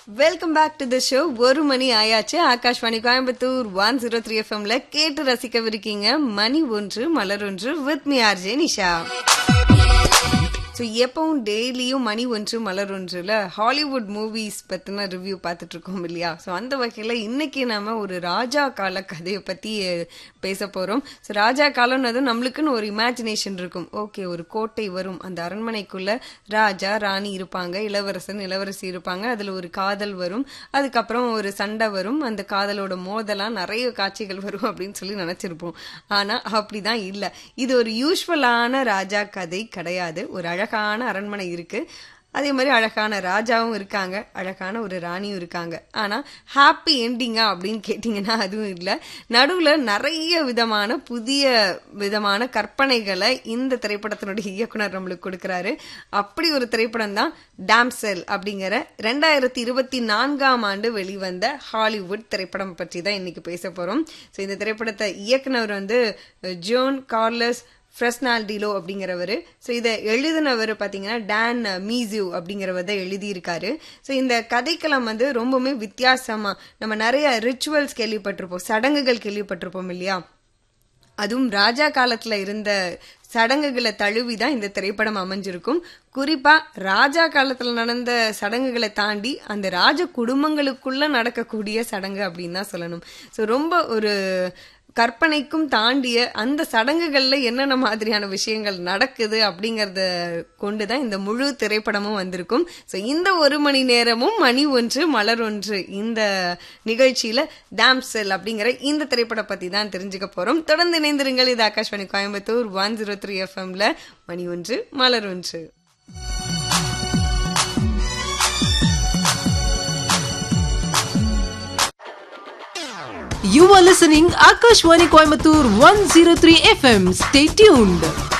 Welcome back to the show ஒரு மணி ஆயாச்சு Akashvani Coimbatore one zero three எஃப்எம்ல கேட்டு ரசிக்கவிருக்கீங்க மணி ஒன்று மலர் ஒன்று with me RJ Nisha so எப்பவும் டெய்லியும் மணி ஒன்று மலர் ஒன்றுல ஹாலிவுட் மூவிஸ் பற்றின ரிவ்யூ பார்த்துட்டு இருக்கோம் இல்லையா ஸோ அந்த வகையில் இன்னைக்கு நாம ஒரு ராஜா கால கதையை பற்றி பேச போகிறோம் ஸோ ராஜா காலம்னது நம்மளுக்குன்னு ஒரு இமேஜினேஷன் இருக்கும் ஓகே ஒரு கோட்டை வரும் அந்த அரண்மனைக்குள்ள ராஜா ராணி இருப்பாங்க இளவரசன் இளவரசி இருப்பாங்க அதில் ஒரு காதல் வரும் அதுக்கப்புறம் ஒரு சண்டை வரும் அந்த காதலோட மோதலாம் நிறைய காட்சிகள் வரும் அப்படின்னு சொல்லி நினச்சிருப்போம் ஆனால் அப்படிதான் இல்லை இது ஒரு யூஸ்வலான ராஜா கதை கிடையாது ஒரு அழகான அரண்மனை இருக்கு அதே மாதிரி அழகான ராஜாவும் இருக்காங்க அழகான ஒரு ராணியும் இருக்காங்க ஆனா ஹாப்பி என்டிங்கா அப்படின்னு கேட்டிங்கன்னா அதுவும் இல்லை நடுவில் நிறைய விதமான புதிய விதமான கற்பனைகளை இந்த திரைப்படத்தினுடைய இயக்குனர் நம்மளுக்கு கொடுக்குறாரு அப்படி ஒரு திரைப்படம் தான் டாம்செல் அப்படிங்கிற ரெண்டாயிரத்தி இருபத்தி நான்காம் ஆண்டு வெளிவந்த ஹாலிவுட் திரைப்படம் பற்றி தான் இன்னைக்கு பேச போறோம் ஸோ இந்த திரைப்படத்தை இயக்குனர் வந்து ஜோன் கார்லஸ் ஃப்ரெஸ்னால்டிலோ அப்படிங்கிறவர் ஸோ இதை எழுதினவர் பார்த்தீங்கன்னா டேன் மீசியூ அப்படிங்கிறவர் தான் எழுதியிருக்காரு ஸோ இந்த கதைக்களம் வந்து ரொம்பவுமே வித்தியாசமாக நம்ம நிறைய ரிச்சுவல்ஸ் கேள்விப்பட்டிருப்போம் சடங்குகள் கேள்விப்பட்டிருப்போம் இல்லையா அதுவும் ராஜா காலத்துல இருந்த சடங்குகளை தழுவி தான் இந்த திரைப்படம் அமைஞ்சிருக்கும் குறிப்பா ராஜா காலத்துல நடந்த சடங்குகளை தாண்டி அந்த ராஜ குடும்பங்களுக்குள்ள நடக்கக்கூடிய சடங்கு அப்படின்னு தான் சொல்லணும் ஸோ ரொம்ப ஒரு கற்பனைக்கும் தாண்டிய அந்த சடங்குகள்ல என்னென்ன மாதிரியான விஷயங்கள் நடக்குது அப்படிங்கறத கொண்டுதான் இந்த முழு திரைப்படமும் வந்திருக்கும் ஸோ இந்த ஒரு மணி நேரமும் மணி ஒன்று மலர் ஒன்று இந்த நிகழ்ச்சியில டாம்செல் அப்படிங்கிற இந்த திரைப்படம் பத்தி தான் தெரிஞ்சுக்க போறோம் தொடர்ந்து இணைந்திருங்கள் இது Akashvani Coimbatore one zero three எஃப்எம்ல மணி ஒன்று மலர் ஒன்று You are listening Akashwani Coimbatore 103 FM. Stay tuned.